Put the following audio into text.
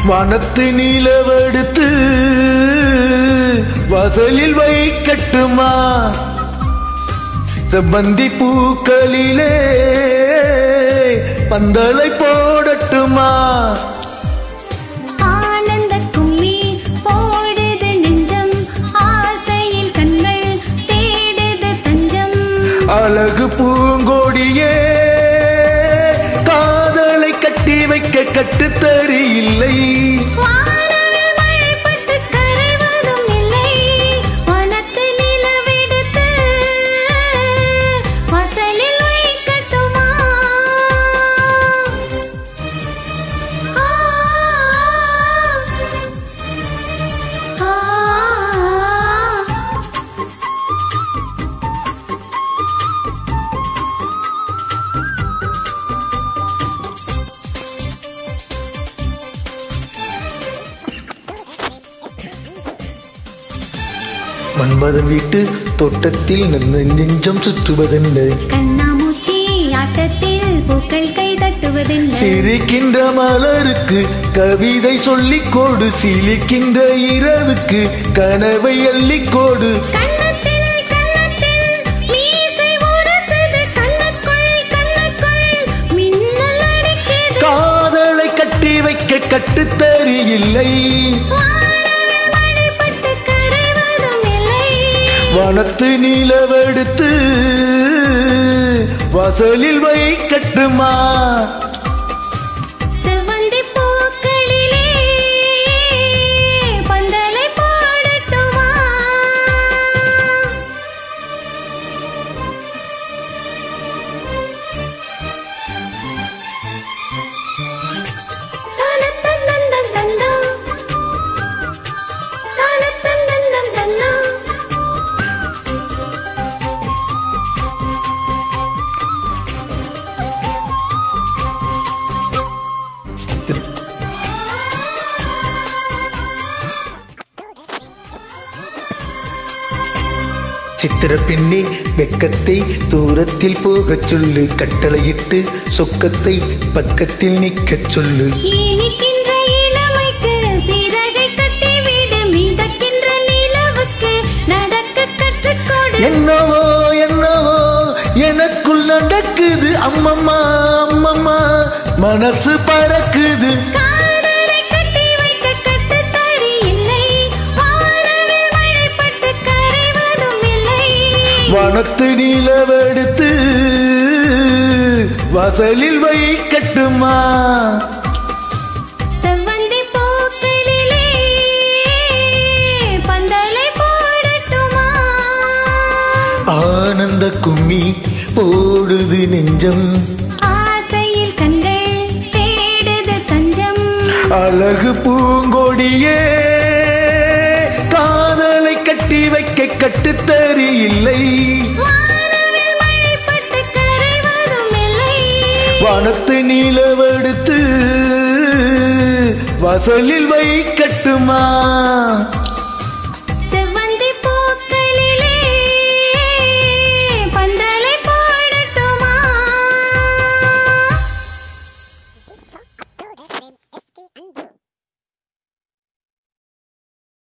வனத்து நிலவெடுத்து வாசலில் வைக்கட்டுமா செவ்வந்தி பூக்களிலே பந்தலை போடட்டுமா ஆனந்த கும்மி போடுது நெஞ்சம் ஆசையில் கண்கள் தேடுது தஞ்சம் அழகு பூங்கோடியே காதலை கட்டி வைக்க கட்டுத்தறி இல்லை வானவில் மழைப்பட்டு கரைவதும் இல்லை வனத்து நிலவெடுத்து வாசலில் வைக்கட்டுமா ஆ, ஆ, ஆ. மன்மதன் வீட்டு தோட்டத்தில் நன்மை நெஞ்சம் சுற்றுவதென்ன கண்ணாமூச்சி ஆட்டத்தில் பூக்கள் கை தட்டுவதென்ன சிரிக்கின்ற மலருக்கு கவிதை சொல்லிக் கொடு சிலிக்கின்ற இரவுக்கு கனவை அள்ளிக் கொடு கண்ணத்தில் கண்ணத்தில் மீசை உரசுது கண்ணுக்குள் கண்ணுக்குள் மின்னல் அடிக்குது காதலை கட்டி வைக்க கட்டுத்தறி இல்லை வானவில் மழைப்பட்டு கரைவதும் இல்லை வனத்து நிலவெடுத்து வாசலில் வைக்கட்டுமா செவ்வந்தி பூக்களிலே பந்தலை போடட்டுமா தனத்தன்னந்தன் தன்னா. தனத்தன்னந்தன் தன்னா. சித்திர பெண்ணே வெக்கத்தை தூரத்தில் போகச் சொல்லு கட்டளையிட்டு சொக்கத்தை பக்கத்தில் நிற்கச் சொல்லு இனிக்கின்ற இளமைக்கு சிறகை கட்டிவிடு மிதக்கின்ற நிலவுக்கு நடக்க கற்றுக்கொடு என்னவோ என்னவோ எனக்குள் நடக்குது அம்மம்மா அம்மம்மா மனசு பறக்குது காதலை கட்டி வைக்க கட்டுத்தறி இல்லை வானவில் மழைப்பட்டு கரைவதும் இல்லை வனத்து நிலவெடுத்து வாசலில் வைக்கட்டுமா செவ்வந்தி பூக்களிலே பந்தலை போடட்டுமா ஆனந்த கும்மி போடுது நெஞ்சம் ஆசையில் கண்கள் தேடுது தஞ்சம் அழகு பூங்கொடியே காதலை கட்டி வைக்க கட்டுத்தறி இல்லை வானவில் மழைப்பட்டு கரைவதும் இல்லை வனத்து நிலவெடுத்து வாசலில் வைக்கட்டுமா